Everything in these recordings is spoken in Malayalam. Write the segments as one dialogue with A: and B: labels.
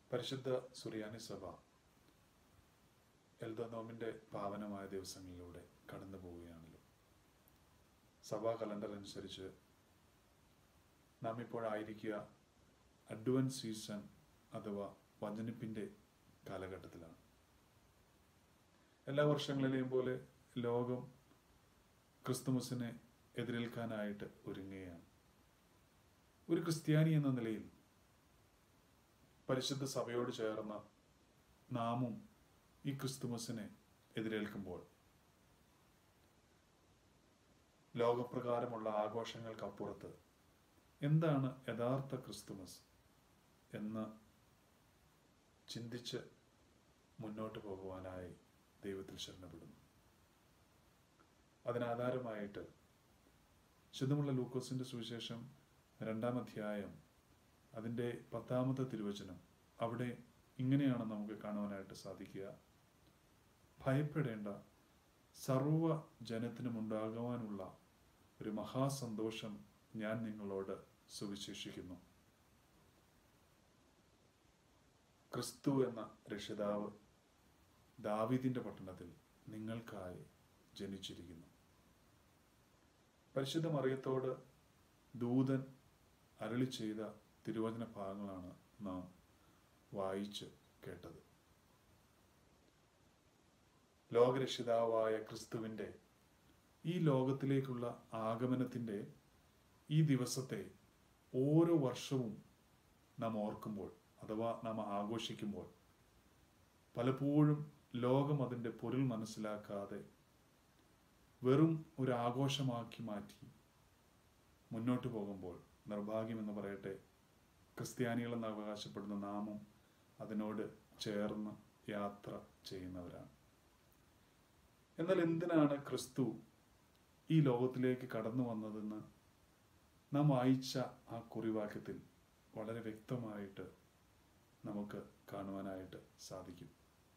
A: പരിശുദ്ധ സുറിയാനി സഭ എൽദനോമിൻ്റെ പാവനമായ ദിവസങ്ങളിലൂടെ കടന്നു പോവുകയാണല്ലോ സഭാ കലണ്ടർ അനുസരിച്ച് നാം ഇപ്പോഴായിരിക്കുക അഡ്വാൻസ് സീസൺ അഥവാ വചനിപ്പിൻ്റെ കാലഘട്ടത്തിലാണ് എല്ലാ വർഷങ്ങളിലെയും പോലെ ലോകം ക്രിസ്തുമസിനെ എതിരേൽക്കാനായിട്ട് ഒരുങ്ങുകയാണ് ഒരു ക്രിസ്ത്യാനി എന്ന നിലയിൽ പരിശുദ്ധ സഭയോട് ചേർന്ന നാമും ഈ ക്രിസ്തുമസിനെ എതിരേൽക്കുമ്പോൾ ലോകപ്രകാരമുള്ള ആഘോഷങ്ങൾക്കപ്പുറത്ത് എന്താണ് യഥാർത്ഥ ക്രിസ്തുമസ് എന്ന് ചിന്തിച്ച് മുന്നോട്ട് പോകുവാനായി ദൈവത്തിൽ ശരണപ്പെടുന്നു അതിനാധാരമായിട്ട് ശുദ്ധമുള്ള ലൂക്കോസിന്റെ സുവിശേഷം രണ്ടാം അധ്യായം അതിൻ്റെ പത്താമത്തെ തിരുവചനം അവിടെ ഇങ്ങനെയാണ് നമുക്ക് കാണുവാനായിട്ട് സാധിക്കുക ഭയപ്പെടേണ്ട സർവ ജനത്തിനും ഉണ്ടാകുവാനുള്ള ഒരു മഹാസന്തോഷം ഞാൻ നിങ്ങളോട് സുവിശേഷിക്കുന്നു ക്രിസ്തു എന്ന രക്ഷിതാവ് ദാവീദിന്റെ പട്ടണത്തിൽ നിങ്ങൾക്കായി ജനിച്ചിരിക്കുന്നു പരിശുദ്ധ മറിയത്തോട് ദൂതൻ അരളി ചെയ്ത തിരുവചന ഭാഗങ്ങളാണ് നാം വായിച്ച് കേട്ടത് ലോകരക്ഷിതാവായ ക്രിസ്തുവിൻ്റെ ഈ ലോകത്തിലേക്കുള്ള ആഗമനത്തിൻ്റെ ഈ ദിവസത്തെ ഓരോ വർഷവും നാം ഓർക്കുമ്പോൾ അഥവാ നാം ആഘോഷിക്കുമ്പോൾ പലപ്പോഴും ലോകം അതിൻ്റെ പൊരുൾ മനസ്സിലാക്കാതെ വെറും ഒരു ആഘോഷമാക്കി മാറ്റി മുന്നോട്ട് പോകുമ്പോൾ നിർഭാഗ്യമെന്ന് പറയട്ടെ ക്രിസ്ത്യാനികളെന്ന് അവകാശപ്പെടുന്ന നാമും അതിനോട് ചേർന്ന് യാത്ര ചെയ്യുന്നവരാണ് എന്നാൽ എന്തിനാണ് ക്രിസ്തു ഈ ലോകത്തിലേക്ക് കടന്നു വന്നതെന്ന് നാം വായിച്ച ആ കുറിവാക്യത്തിൽ വളരെ വ്യക്തമായിട്ട് നമുക്ക് കാണുവാനായിട്ട് സാധിക്കും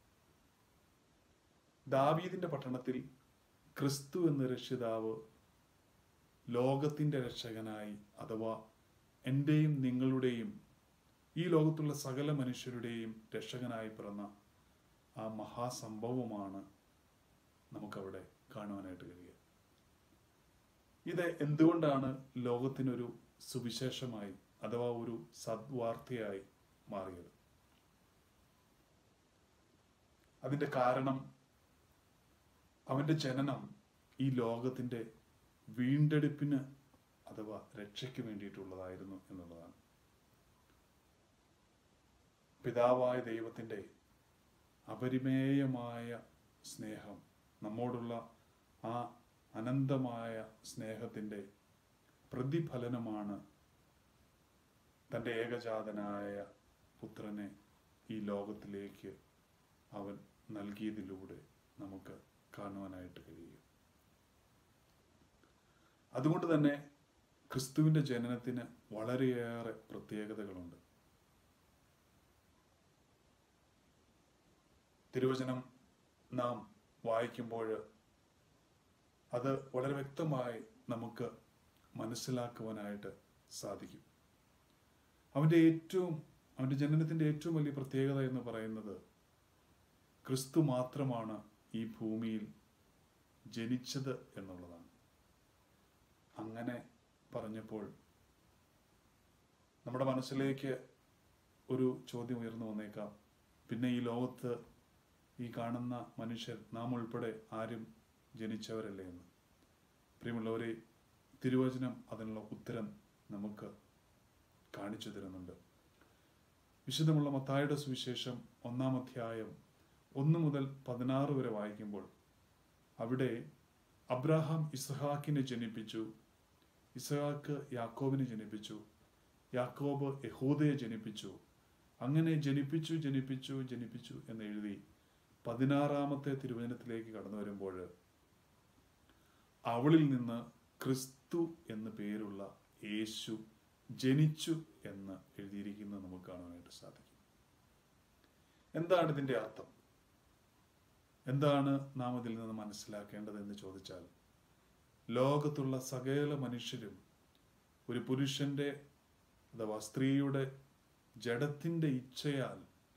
A: ദാവീദിന്റെ പട്ടണത്തിൽ ക്രിസ്തു എന്ന രക്ഷിതാവ് ലോകത്തിന്റെ രക്ഷകനായി അഥവാ എൻ്റെയും നിങ്ങളുടെയും ഈ ലോകത്തുള്ള സകല മനുഷ്യരുടെയും രക്ഷകനായി പിറന്ന ആ മഹാസംഭവമാണ് നമുക്കവിടെ കാണുവാനായിട്ട് കഴിയുക ഇത് എന്തുകൊണ്ടാണ് ലോകത്തിനൊരു സുവിശേഷമായി അഥവാ ഒരു സദ്വാർത്തയായി മാറിയത് അതിന്റെ കാരണം അവന്റെ ജനനം ഈ ലോകത്തിന്റെ വീണ്ടെടുപ്പിന് അഥവാ രക്ഷയ്ക്ക് വേണ്ടിയിട്ടുള്ളതായിരുന്നു എന്നുള്ളതാണ് പിതാവായ ദൈവത്തിന്റെ അപരിമേയമായ സ്നേഹം നമ്മോടുള്ള ആ അനന്തമായ സ്നേഹത്തിൻ്റെ പ്രതിഫലനമാണ് തൻ്റെ ഏകജാതനായ പുത്രനെ ഈ ലോകത്തിലേക്ക് അവൻ നൽകിയതിലൂടെ നമുക്ക് കാണുവാനായിട്ട് കഴിയും അതുകൊണ്ട് തന്നെ ക്രിസ്തുവിൻ്റെ ജനനത്തിന് വളരെയേറെ പ്രത്യേകതകളുണ്ട് തിരുവചനം നാം വായിക്കുമ്പോൾ അത് വളരെ വ്യക്തമായി നമുക്ക് മനസ്സിലാക്കുവാനായിട്ട് സാധിക്കും അവൻ്റെ ഏറ്റവും അവൻ്റെ ജനനത്തിൻ്റെ ഏറ്റവും വലിയ പ്രത്യേകത എന്ന് പറയുന്നത് ക്രിസ്തു മാത്രമാണ് ഈ ഭൂമിയിൽ ജനിച്ചത് എന്നുള്ളതാണ് അങ്ങനെ പറഞ്ഞപ്പോൾ നമ്മുടെ മനസ്സിലേക്ക് ഒരു ചോദ്യം ഉയർന്നു വന്നേക്കാം പിന്നെ ഈ ലോകത്ത് ഈ കാണുന്ന മനുഷ്യർ നാം ഉൾപ്പെടെ ആരും ജനിച്ചവരല്ലേ എന്ന് പ്രിയമുള്ളവരെ തിരുവചനം അതിനുള്ള ഉത്തരം നമുക്ക് കാണിച്ചു തരുന്നുണ്ട് വിശുദ്ധമുള്ള മത്തായുടെ സുവിശേഷം ഒന്നാം അധ്യായം ഒന്ന് മുതൽ പതിനാറ് വരെ വായിക്കുമ്പോൾ അവിടെ അബ്രാഹാം ഇസ്ഹാക്കിനെ ജനിപ്പിച്ചു ഇസ്ഹാക്ക് യാക്കോബിനെ ജനിപ്പിച്ചു യാക്കോബ് യഹൂദയെ ജനിപ്പിച്ചു അങ്ങനെ ജനിപ്പിച്ചു ജനിപ്പിച്ചു ജനിപ്പിച്ചു എന്ന് എഴുതി പതിനാറാമത്തെ തിരുവചനത്തിലേക്ക് കടന്നു വരുമ്പോൾ അവളിൽ നിന്ന് ക്രിസ്തു എന്ന് പേരുള്ള യേശു ജനിച്ചു എന്ന് എഴുതിയിരിക്കുന്നത് നമുക്ക് കാണാനായിട്ട് സാധിക്കും എന്താണ് ഇതിൻ്റെ അർത്ഥം എന്താണ് നാം ഇതിൽ നിന്ന് മനസ്സിലാക്കേണ്ടത് എന്ന് ചോദിച്ചാൽ ലോകത്തുള്ള സകല മനുഷ്യരും ഒരു പുരുഷന്റെ അഥവാ സ്ത്രീയുടെ ജഡത്തിൻ്റെ ഇച്ഛയാൽ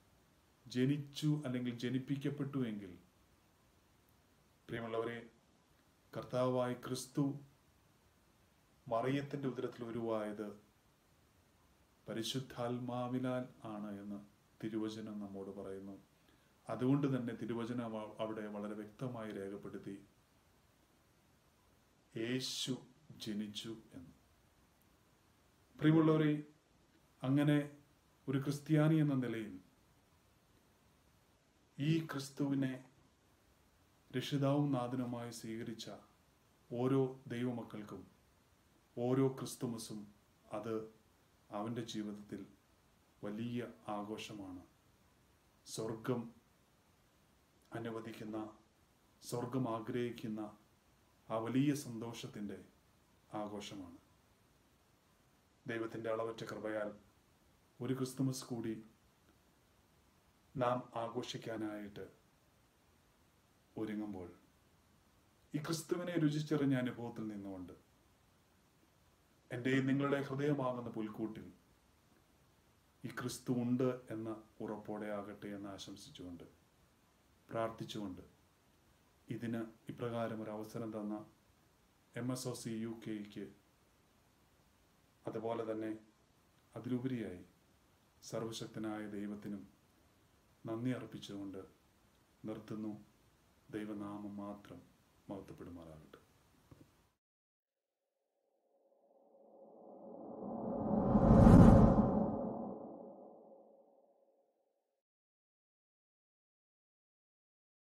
A: ജനിച്ചു അല്ലെങ്കിൽ ജനിപ്പിക്കപ്പെട്ടു എങ്കിൽ പ്രിയമുള്ളവരെ കർത്താവായ ക്രിസ്തു മറിയത്തിന്റെ ഉദരത്തിൽ ഉരുവായത് പരിശുദ്ധാത്മാവിനാൽ ആണ് എന്ന് തിരുവചനം നമ്മോട് പറയുന്നു അതുകൊണ്ട് തന്നെ തിരുവചനം അവ- അവിടെ വളരെ വ്യക്തമായി രേഖപ്പെടുത്തി യേശു ജനിച്ചു എന്ന് പ്രിയമുള്ളവരെ അങ്ങനെ ഒരു ക്രിസ്ത്യാനി എന്ന നിലയിൽ ഈ ക്രിസ്തുവിനെ രക്ഷിതാവും നാഥനുമായി സ്വീകരിച്ച ഓരോ ദൈവമക്കൾക്കും ഓരോ ക്രിസ്തുമസും അത് അവൻ്റെ ജീവിതത്തിൽ വലിയ ആഘോഷമാണ് സ്വർഗം അനുവദിക്കുന്ന സ്വർഗം ആഗ്രഹിക്കുന്ന ആ വലിയ സന്തോഷത്തിൻ്റെ ആഘോഷമാണ് ദൈവത്തിൻ്റെ അളവറ്റ കൃപയാൽ ഒരു ക്രിസ്തുമസ് കൂടി നാം ആഘോഷിക്കാനായിട്ട് ഒരുങ്ങുമ്പോൾ ഈ ക്രിസ്തുവിനെ രുചിച്ചെറിഞ്ഞ അനുഭവത്തിൽ നിന്നുകൊണ്ട് എൻ്റെ നിങ്ങളുടെ ഹൃദയമാകുന്ന പുൽക്കൂട്ടിൽ ഈ ക്രിസ്തു ഉണ്ട് എന്ന ഉറപ്പോടെ ആകട്ടെ എന്ന് ആശംസിച്ചുകൊണ്ട് പ്രാർത്ഥിച്ചുകൊണ്ട് ഇതിന് ഇപ്രകാരം ഒരു അവസരം തന്ന M S O C U കെക്ക് അതുപോലെ തന്നെ അതിലുപരിയായി സർവശക്തനായ ദൈവത്തിനും നന്ദി അർപ്പിച്ചുകൊണ്ട് നിർത്തുന്നു ദൈവനാമം മാത്രം മഹത്വപ്പെടുമാറാകട്ടെ